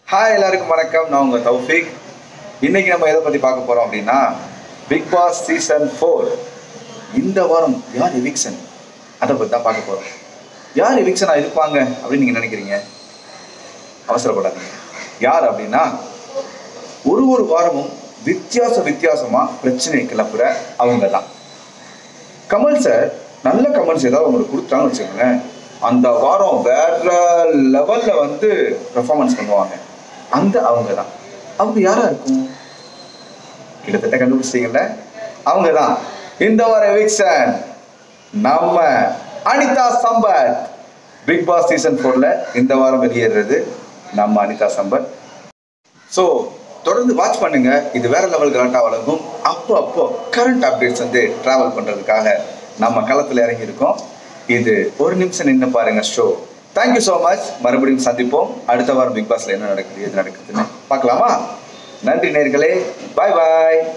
hi எல்லாருக்கும் வணக்கம் நான் உங்க தௌஃபிக் இன்னைக்கு நம்ம எதை பத்தி பார்க்க போறோம் அப்படின்னா பிக் பாஸ் சீசன் ஃபோர் இந்த வாரம் யார் எவிக்சன் அதை பத்தி தான் பார்க்க போறோம் யார் எவிக்சனா இருப்பாங்க அப்படின்னு நீங்க நினைக்கிறீங்க அவசரப்படாதீங்க யார் அப்படின்னா ஒரு ஒரு வாரமும் வித்தியாச வித்தியாசமா பிரச்சனை கிளப்புற அவங்க தான் கமல் சார் நல்ல கமெண்ட்ஸ் ஏதாவது உங்களுக்கு கொடுத்தாங்கன்னு வச்சுக்கோங்களேன் அந்த வாரம் வேற லெவல்ல வந்து பெர்ஃபார்மன்ஸ் பண்ணுவாங்க அந்த அவங்க தான் அவங்க யாரா இருக்கும் கிட்டத்தட்ட கண்டுபிடிச்சிட்டீங்கல்ல அவங்க தான் இந்த வார எவிக்ஷன் நம்ம Anitha Sampath Bigg Boss season ஃபோர்ல இந்த வாரம் வெளியேறது நம்ம அனிதா சம்பத் ஸோ தொடர்ந்து வாட்ச் பண்ணுங்க இது வேற லெவல் கரண்டா வழங்கும் அப்போ அப்போ கரண்ட் அப்டேட்ஸ் வந்து டிராவல் பண்றதுக்காக நம்ம களத்துல இறங்கி இருக்கோம் இது ஒரு நிமிஷம் நின்று பாருங்க ஷோ தேங்க்யூ ஸோ மச் மறுபடியும் சந்திப்போம் அடுத்த வாரம் பிக் பாஸ்ல என்ன நடக்குது எது நடக்குதுன்னு பார்க்கலாமா நன்றி நேர்களே பாய் பாய்